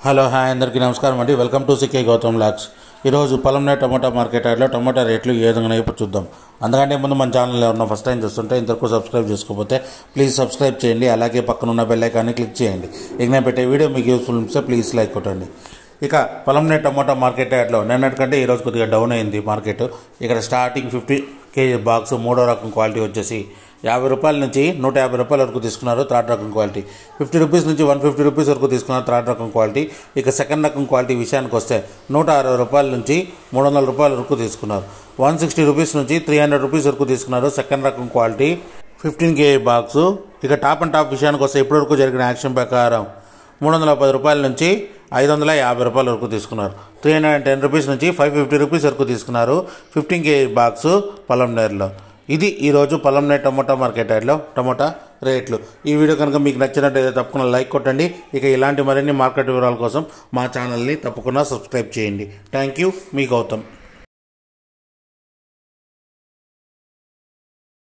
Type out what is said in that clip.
hello hi అందరికీ నమస్కారం అండి వెల్కమ్ టు సికే గౌతమ్ లాక్స్ ఈరోజు పొలంనే టమోటా మార్కెట్ యార్డ్లో టమోటా రేట్లు ఏ విధంగా ఇప్పుడు చూద్దాం అందుకంటే ముందు మన ఛానల్ ఎవరన్నా ఫస్ట్ టైం చూస్తుంటే ఇంతవరకు సబ్స్క్రైబ్ చేసుకోకపోతే ప్లీజ్ సబ్స్క్రైబ్ చేయండి అలాగే పక్కన ఉన్న బెల్ ఐకాన్ని క్లిక్ చేయండి ఇక నేను పెట్టే వీడియో మీకు యూస్ఫుల్ అనిపిస్తే ప్లీజ్ లైక్ కొట్టండి ఇక పొలంనే టమోటా మార్కెట్ యార్డ్లో నిన్నటికంటే ఈరోజు కొద్దిగా డౌన్ అయింది మార్కెట్ ఇక్కడ స్టార్టింగ్ ఫిఫ్టీ కేజీ బాక్స్ మూడో రకం క్వాలిటీ వచ్చేసి యాభై రూపాయల నుంచి నూట యాభై రూపాయల వరకు తీసుకున్నారు థర్డ్ రకం క్వాలిటీ ఫిఫ్టీ రూపీస్ నుంచి వన్ ఫిఫ్టీ రూపీస్ వరకు తీసుకున్నారు థర్డ్ రకం క్వాలిటీ ఇక సెకండ్ రకం క్వాలిటీ విషయానికి వస్తే నూట అరవై రూపాయల నుంచి మూడు వందల రూపాయల వరకు తీసుకున్నారు వన్ సిక్స్టీ రూపీస్ నుంచి త్రీ హండ్రెడ్ రూపీస్ వరకు తీసుకున్నారు సెకండ్ రకం క్వాలిటీ ఫిఫ్టీన్ కే బాక్స్ ఇక టాప్ అండ్ టాప్ విషయానికి వస్తే ఇప్పటివరకు జరిగిన యాక్షన్ ప్రకారం మూడు వందల పది రూపాయల నుంచి ఐదు వందల యాభై రూపాయల వరకు తీసుకున్నారు three hundred and ten rupees నుంచి ఫైవ్ ఫిఫ్టీ రూపీస్ వరకు తీసుకున్నారు ఫిఫ్టీన్ కే బాక్స్ పొలంనేరులో ఇది ఈరోజు పొలంనేరు టమోటా మార్కెట్ యార్డ్లో టమోటా రేట్లు ఈ వీడియో కనుక మీకు నచ్చినట్టయితే తప్పకుండా లైక్ కొట్టండి ఇక ఇలాంటి మరిన్ని మార్కెట్ వివరాల కోసం మా ఛానల్ని తప్పకుండా సబ్స్క్రైబ్ చేయండి థ్యాంక్ యూ మీ గౌతమ్